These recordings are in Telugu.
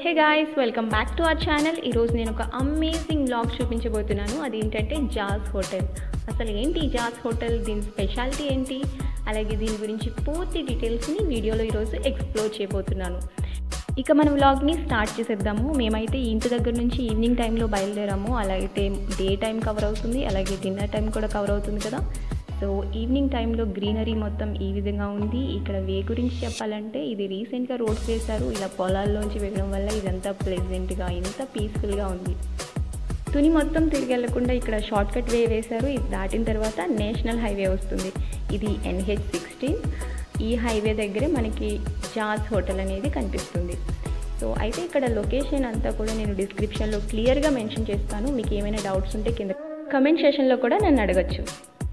hey guys welcome back to our channel ఈరోజు నేను ఒక అమేజింగ్ బ్లాగ్ చూపించబోతున్నాను అది ఏంటంటే జాజ్ హోటల్ అసలు ఏంటి ఈ జాజ్ హోటల్ దీని స్పెషాలిటీ ఏంటి అలాగే దీని గురించి పూర్తి డీటెయిల్స్ని వీడియోలో ఈరోజు ఎక్స్ప్లోర్ చేయబోతున్నాను ఇక మన వ్లాగ్ని స్టార్ట్ చేసేద్దాము మేమైతే ఇంటి దగ్గర నుంచి ఈవినింగ్ టైంలో బయలుదేరాము అలాగైతే డే టైం కవర్ అవుతుంది అలాగే డిన్నర్ టైం కూడా కవర్ అవుతుంది కదా సో ఈవినింగ్ టైంలో గ్రీనరీ మొత్తం ఈ విధంగా ఉంది ఇక్కడ వే గురించి చెప్పాలంటే ఇది రీసెంట్గా రోడ్స్ వేశారు ఇలా పొలాల్లోంచి వెళ్ళడం వల్ల ఇదంతా ప్లెజెంట్గా ఇంత పీస్ఫుల్గా ఉంది తుని మొత్తం తిరిగి వెళ్లకుండా ఇక్కడ షార్ట్ కట్ వే వేశారు ఇది దాటిన తర్వాత నేషనల్ హైవే వస్తుంది ఇది ఎన్హెచ్ సిక్స్టీన్ ఈ హైవే దగ్గరే మనకి జాజ్ హోటల్ అనేది కనిపిస్తుంది సో అయితే ఇక్కడ లొకేషన్ అంతా కూడా నేను డిస్క్రిప్షన్లో క్లియర్గా మెన్షన్ చేస్తాను మీకు ఏమైనా డౌట్స్ ఉంటే కింద కమెంట్ సెషన్లో కూడా నన్ను అడగచ్చు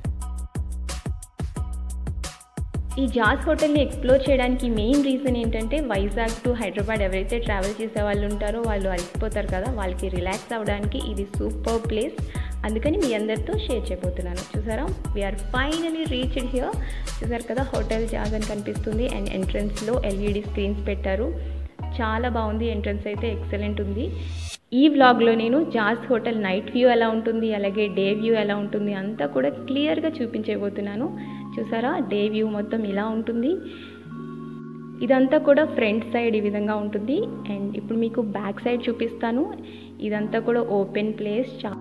ఈ జాజ్ హోటల్ని ఎక్స్ప్లోర్ చేయడానికి మెయిన్ రీజన్ ఏంటంటే వైజాగ్ టు హైదరాబాద్ ఎవరైతే ట్రావెల్ చేసే వాళ్ళు ఉంటారో వాళ్ళు అలసిపోతారు కదా వాళ్ళకి రిలాక్స్ అవ్వడానికి ఇది సూపర్ ప్లేస్ అందుకని మీ అందరితో షేర్ చేయబోతున్నాను చూసారా వీఆర్ ఫైనలీ రీచ్డ్ హియర్ చూసారు కదా హోటల్ జాజ్ అని కనిపిస్తుంది అండ్ ఎంట్రన్స్లో ఎల్ఈడి స్క్రీన్స్ పెట్టారు చాలా బాగుంది ఎంట్రన్స్ అయితే ఎక్సలెంట్ ఉంది ఈ వ్లాగ్లో నేను జాజ్ హోటల్ నైట్ వ్యూ ఎలా ఉంటుంది అలాగే డే వ్యూ ఎలా ఉంటుంది అంతా కూడా క్లియర్గా చూపించబోతున్నాను చూసారా డే వ్యూ మొత్తం ఇలా ఉంటుంది ఇదంతా కూడా ఫ్రంట్ సైడ్ ఈ విధంగా ఉంటుంది అండ్ ఇప్పుడు మీకు బ్యాక్ సైడ్ చూపిస్తాను ఇదంతా కూడా ఓపెన్ ప్లేస్ చా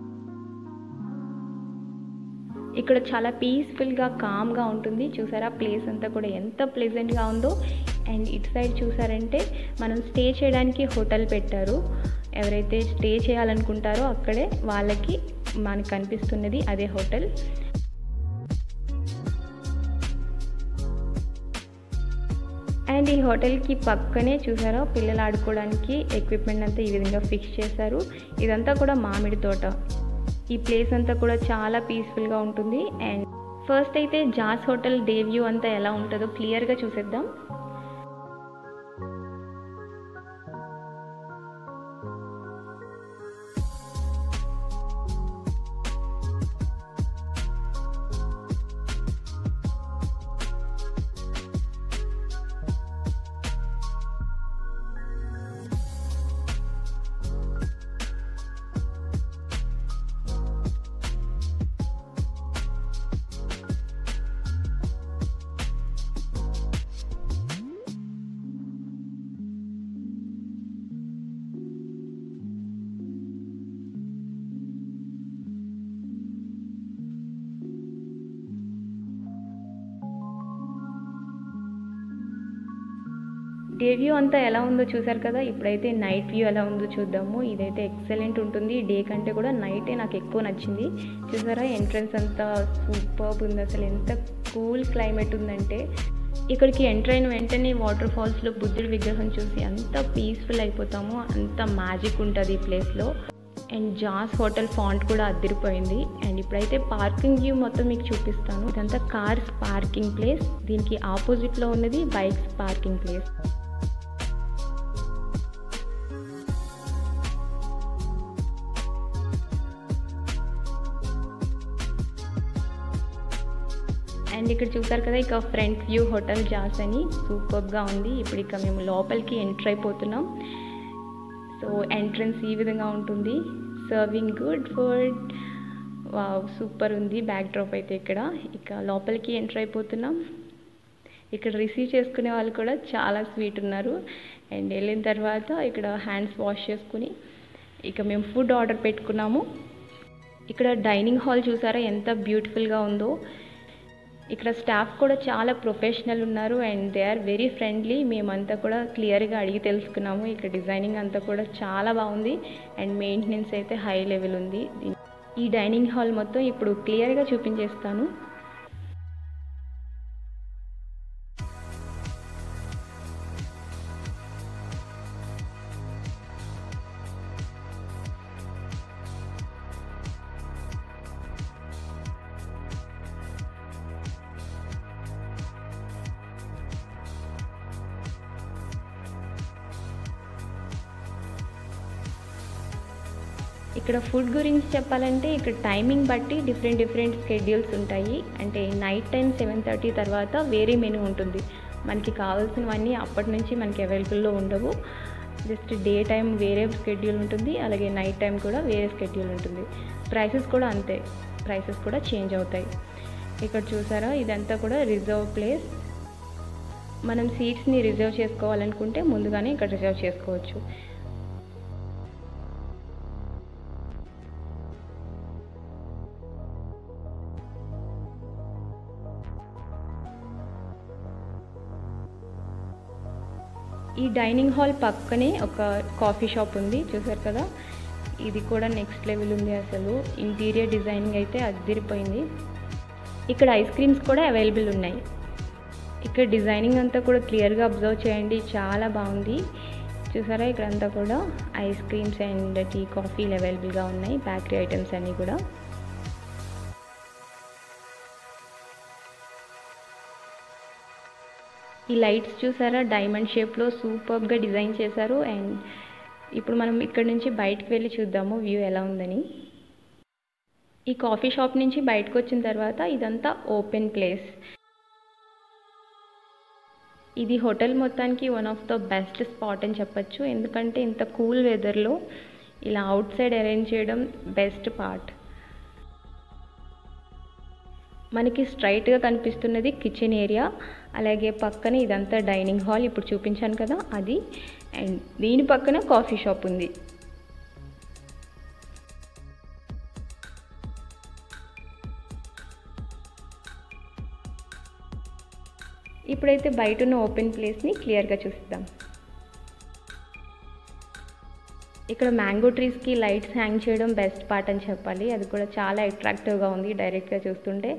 ఇక్కడ చాలా పీస్ఫుల్గా కామ్గా ఉంటుంది చూసారా ప్లేస్ అంతా కూడా ఎంత ప్లెజెంట్గా ఉందో అండ్ ఇటు సైడ్ చూసారంటే మనం స్టే చేయడానికి హోటల్ పెట్టారు ఎవరైతే స్టే చేయాలనుకుంటారో అక్కడే వాళ్ళకి మనకు కనిపిస్తున్నది అదే హోటల్ అండ్ ఈ హోటల్కి పక్కనే చూసారా పిల్లలు ఆడుకోవడానికి ఎక్విప్మెంట్ అంతా ఈ విధంగా ఫిక్స్ చేశారు ఇదంతా కూడా మామిడి తోట ఈ ప్లేస్ అంతా కూడా చాలా పీస్ఫుల్గా ఉంటుంది అండ్ ఫస్ట్ అయితే జాస్ హోటల్ డే వ్యూ అంతా ఎలా ఉంటుందో క్లియర్గా చూసేద్దాం డే వ్యూ అంతా ఎలా ఉందో చూసారు కదా ఇప్పుడైతే నైట్ వ్యూ ఎలా ఉందో చూద్దాము ఇదైతే ఎక్సలెంట్ ఉంటుంది డే కంటే కూడా నైటే నాకు ఎక్కువ నచ్చింది చూసారా ఎంట్రన్స్ అంతా సూపర్ ఉంది అసలు ఎంత కూల్ క్లైమేట్ ఉందంటే ఇక్కడికి ఎంటర్ అయిన వెంటనే వాటర్ ఫాల్స్లో బుద్ధుడి విగ్రహం చూసి అంత పీస్ఫుల్ అయిపోతాము అంత మ్యాజిక్ ఉంటుంది ఈ ప్లేస్లో అండ్ జాస్ హోటల్ ఫాంట్ కూడా అదిరిపోయింది అండ్ ఇప్పుడైతే పార్కింగ్ వ్యూ మొత్తం మీకు చూపిస్తాను ఇదంతా కార్స్ పార్కింగ్ ప్లేస్ దీనికి ఆపోజిట్లో ఉన్నది బైక్స్ పార్కింగ్ ప్లేస్ అండ్ ఇక్కడ చూసారు కదా ఇక ఫ్రంట్ వ్యూ హోటల్ జాస్ అని సూపర్గా ఉంది ఇప్పుడు ఇక మేము లోపలికి ఎంటర్ అయిపోతున్నాం సో ఎంట్రన్స్ ఈ విధంగా ఉంటుంది serving good food wow super ఉంది బ్యాక్ డ్రాప్ అయితే ఇక్కడ ఇక లోపలికి ఎంటర్ అయిపోతున్నాం ఇక్కడ రిసీవ్ చేసుకునే వాళ్ళు కూడా చాలా స్వీట్ ఉన్నారు అండ్ వెళ్ళిన తర్వాత ఇక్కడ హ్యాండ్స్ వాష్ చేసుకుని ఇక మేము ఫుడ్ ఆర్డర్ పెట్టుకున్నాము ఇక్కడ డైనింగ్ హాల్ చూసారా ఎంత బ్యూటిఫుల్గా ఉందో ఇక్కడ స్టాఫ్ కూడా చాలా ప్రొఫెషనల్ ఉన్నారు and they are very friendly మేమంతా కూడా క్లియర్గా అడిగి తెలుసుకున్నాము ఇక్కడ డిజైనింగ్ అంతా కూడా చాలా బాగుంది అండ్ మెయింటెనెన్స్ అయితే హై లెవెల్ ఉంది ఈ డైనింగ్ హాల్ మొత్తం ఇప్పుడు క్లియర్గా చూపించేస్తాను ఇక్కడ ఫుడ్ గురించి చెప్పాలంటే ఇక్కడ టైమింగ్ బట్టి డిఫరెంట్ డిఫరెంట్ స్కెడ్యూల్స్ ఉంటాయి అంటే నైట్ టైం సెవెన్ థర్టీ తర్వాత వేరే మెనూ ఉంటుంది మనకి కావాల్సినవన్నీ అప్పటి నుంచి మనకి అవైలబుల్లో ఉండవు జస్ట్ డే టైం వేరే స్కెడ్యూల్ ఉంటుంది అలాగే నైట్ టైం కూడా వేరే స్కెడ్యూల్ ఉంటుంది ప్రైసెస్ కూడా అంతే ప్రైసెస్ కూడా చేంజ్ అవుతాయి ఇక్కడ చూసారా ఇదంతా కూడా రిజర్వ్ ప్లేస్ మనం సీట్స్ని రిజర్వ్ చేసుకోవాలనుకుంటే ముందుగానే ఇక్కడ రిజర్వ్ చేసుకోవచ్చు ఈ డైనింగ్ హాల్ పక్కనే ఒక కాఫీ షాప్ ఉంది చూసారు కదా ఇది కూడా నెక్స్ట్ లెవెల్ ఉంది అసలు ఇంటీరియర్ డిజైనింగ్ అయితే అదిరిపోయింది ఇక్కడ ఐస్ క్రీమ్స్ కూడా అవైలబుల్ ఉన్నాయి ఇక్కడ డిజైనింగ్ అంతా కూడా క్లియర్గా అబ్జర్వ్ చేయండి చాలా బాగుంది చూసారా ఇక్కడ అంతా కూడా ఐస్ క్రీమ్స్ అండ్ టీ కాఫీలు అవైలబుల్గా ఉన్నాయి బేకరీ ఐటమ్స్ అన్నీ కూడా ఈ లైట్స్ చూసారా డైమండ్ షేప్లో సూపర్గా డిజైన్ చేశారు అండ్ ఇప్పుడు మనం ఇక్కడ నుంచి బయటకు వెళ్ళి చూద్దాము వ్యూ ఎలా ఉందని ఈ కాఫీ షాప్ నుంచి బయటకు వచ్చిన తర్వాత ఇదంతా ఓపెన్ ప్లేస్ ఇది హోటల్ మొత్తానికి one of the best spot అని చెప్పచ్చు ఎందుకంటే ఇంత కూల్ వెదర్లో ఇలా అవుట్ సైడ్ అరేంజ్ చేయడం బెస్ట్ పార్ట్ మనకి స్ట్రైట్గా కనిపిస్తున్నది కిచెన్ ఏరియా అలాగే పక్కన ఇదంతా డైనింగ్ హాల్ ఇప్పుడు చూపించాను కదా అది అండ్ దీని పక్కన కాఫీ షాప్ ఉంది ఇప్పుడైతే బయట ఉన్న ఓపెన్ ప్లేస్ని క్లియర్గా చూస్తాం ఇక్కడ మ్యాంగో ట్రీస్కి లైట్స్ హ్యాంగ్ చేయడం బెస్ట్ పార్ట్ అని చెప్పాలి అది కూడా చాలా అట్రాక్టివ్గా ఉంది డైరెక్ట్గా చూస్తుంటే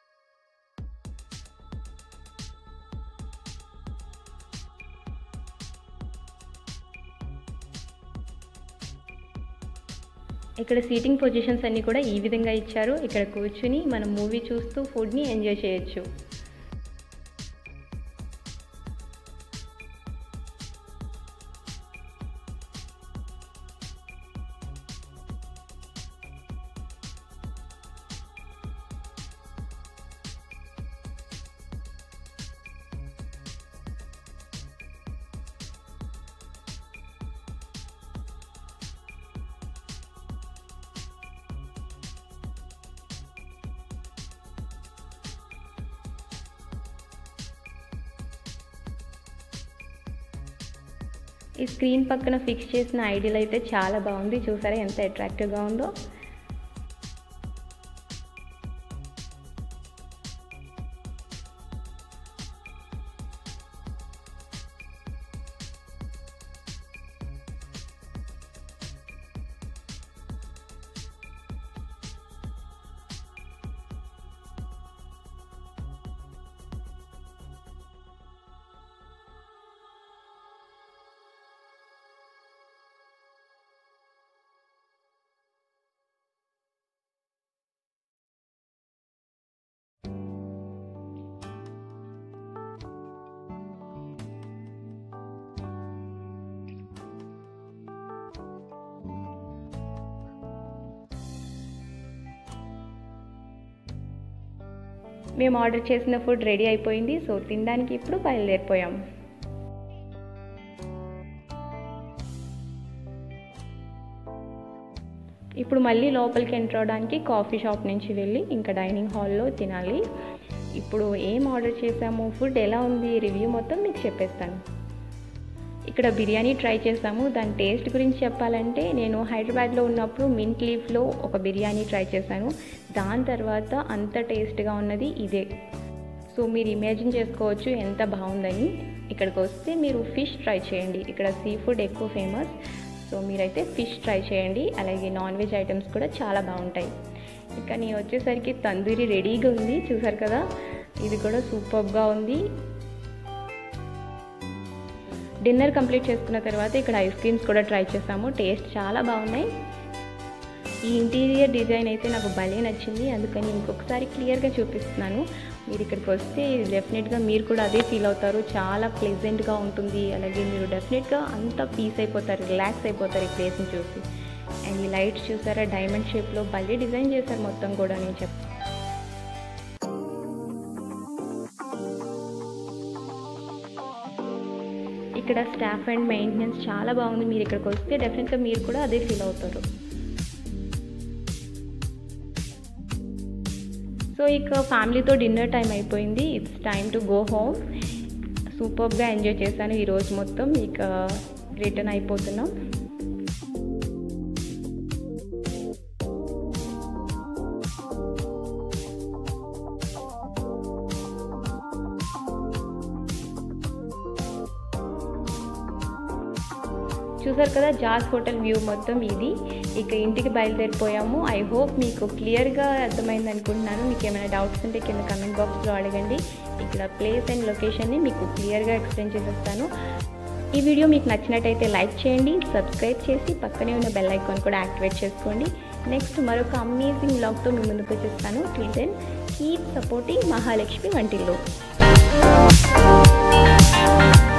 ఇక్కడ సీటింగ్ పొజిషన్స్ అన్నీ కూడా ఈ విధంగా ఇచ్చారు ఇక్కడ కూర్చుని మనం మూవీ చూస్తూ ఫుడ్ని ఎంజాయ్ చేయొచ్చు ఈ స్క్రీన్ పక్కన ఫిక్స్ చేసిన ఐడియల్ అయితే చాలా బాగుంది చూసారా ఎంత అట్రాక్టివ్గా ఉందో మేము ఆర్డర్ చేసిన ఫుడ్ రెడీ అయిపోయింది సో తినడానికి ఇప్పుడు బయలుదేరిపోయాం ఇప్పుడు మళ్ళీ లోపలికి ఎంటర్ అవడానికి కాఫీ షాప్ నుంచి వెళ్ళి ఇంకా డైనింగ్ హాల్లో తినాలి ఇప్పుడు ఏం ఆర్డర్ చేసాము ఫుడ్ ఎలా ఉంది రివ్యూ మొత్తం మీకు చెప్పేస్తాను ఇక్కడ బిర్యానీ ట్రై చేసాము దాని టేస్ట్ గురించి చెప్పాలంటే నేను హైదరాబాద్లో ఉన్నప్పుడు మింట్ లీఫ్లో ఒక బిర్యానీ ట్రై చేశాను దాని తర్వాత అంత టేస్ట్గా ఉన్నది ఇదే సో మీరు ఇమాజిన్ చేసుకోవచ్చు ఎంత బాగుందని ఇక్కడికి వస్తే మీరు ఫిష్ ట్రై చేయండి ఇక్కడ సీ ఫుడ్ ఎక్కువ ఫేమస్ సో మీరైతే ఫిష్ ట్రై చేయండి అలాగే నాన్ వెజ్ ఐటమ్స్ కూడా చాలా బాగుంటాయి ఇక నేను వచ్చేసరికి తందూరి రెడీగా ఉంది చూసారు కదా ఇది కూడా సూపర్గా ఉంది డిన్నర్ కంప్లీట్ చేసుకున్న తర్వాత ఇక్కడ ఐస్ క్రీమ్స్ కూడా ట్రై చేసాము టేస్ట్ చాలా బాగున్నాయి ఈ ఇంటీరియర్ డిజైన్ అయితే నాకు భలే నచ్చింది అందుకని ఇంకొకసారి క్లియర్గా చూపిస్తున్నాను మీరు ఇక్కడికి వస్తే డెఫినెట్గా మీరు కూడా అదే ఫీల్ అవుతారు చాలా ప్లెజెంట్గా ఉంటుంది అలాగే మీరు డెఫినెట్గా అంతా పీస్ అయిపోతారు రిలాక్స్ అయిపోతారు ఈ ప్లేస్ని చూసి అండ్ ఈ లైట్స్ చూసారా డైమండ్ షేప్లో భలే డిజైన్ చేశారు మొత్తం కూడా నేను చెప్ ఇక్కడ ఇక్కడ స్టాఫ్ అండ్ మెయింటెనెన్స్ చాలా బాగుంది మీరు ఇక్కడికి వస్తే డెఫినెట్గా మీరు కూడా అదే ఫీల్ అవుతారు సో ఇక ఫ్యామిలీతో డిన్నర్ టైం అయిపోయింది it's time to go home సూపర్గా ఎంజాయ్ చేశాను ఈరోజు మొత్తం ఇక రిటర్న్ అయిపోతున్నాం చూసారు కదా జాస్ హోటల్ వ్యూ మొత్తం ఇది ఇక ఇంటికి బయలుదేరిపోయాము ఐ హోప్ మీకు క్లియర్గా అర్థమైంది అనుకుంటున్నాను మీకు ఏమైనా డౌట్స్ ఉంటే కింద కమెంట్ బాక్స్లో అడగండి ఇక్కడ ప్లేస్ అండ్ లొకేషన్ని మీకు క్లియర్గా ఎక్స్ప్లెయిన్ చేసేస్తాను ఈ వీడియో మీకు నచ్చినట్టయితే లైక్ చేయండి సబ్స్క్రైబ్ చేసి పక్కనే ఉన్న బెల్ ఐకాన్ కూడా యాక్టివేట్ చేసుకోండి నెక్స్ట్ మరొక అమేజింగ్ బ్లాగ్తో మీ ముందుకు వచ్చేస్తాను till then keep supporting Mahalakshmi వంటిల్లో